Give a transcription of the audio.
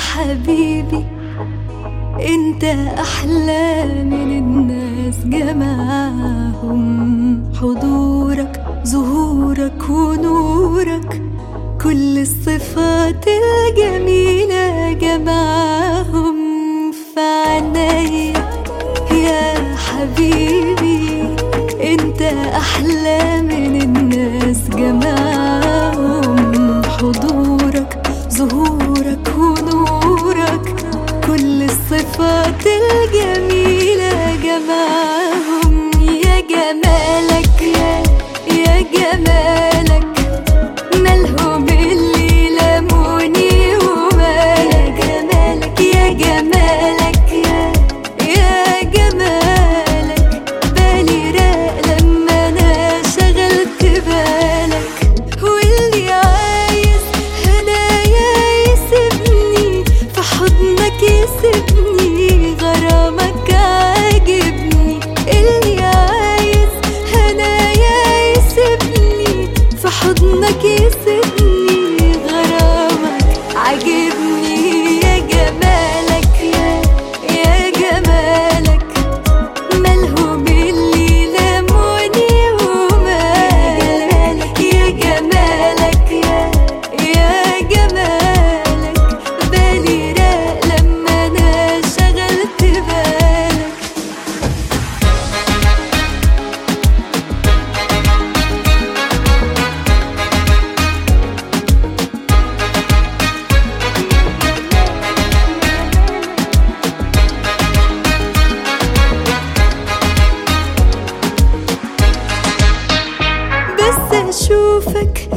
حبيبي انت احلى من الناس جمعهم حضورك ظهورك ونورك كل الصفات الجميلة جمعهم في عينيا يا حبيبي انت احلى من الناس جمعهم حضورك ظهورك ونورك كل الصفات الجميلة جمعهم يا جمالك يا يا جمالك مالهم اللي لموني ومالك جمالك يا جمالك يا يا جمالك بالي راق لما انا شغلت بالك واللي عايز هدايا يسيبني في حضنك يسيبني غرامك عاجبني اللي عايز هدايا يسيبني في حضنك يسيبني غرامك عاجبني يا جمالك يا يا جمالك مالهم اللي لموني ومالك يا جمالك يا يا جمالك بالي راق لما انا شغلت بالك بس اشوفك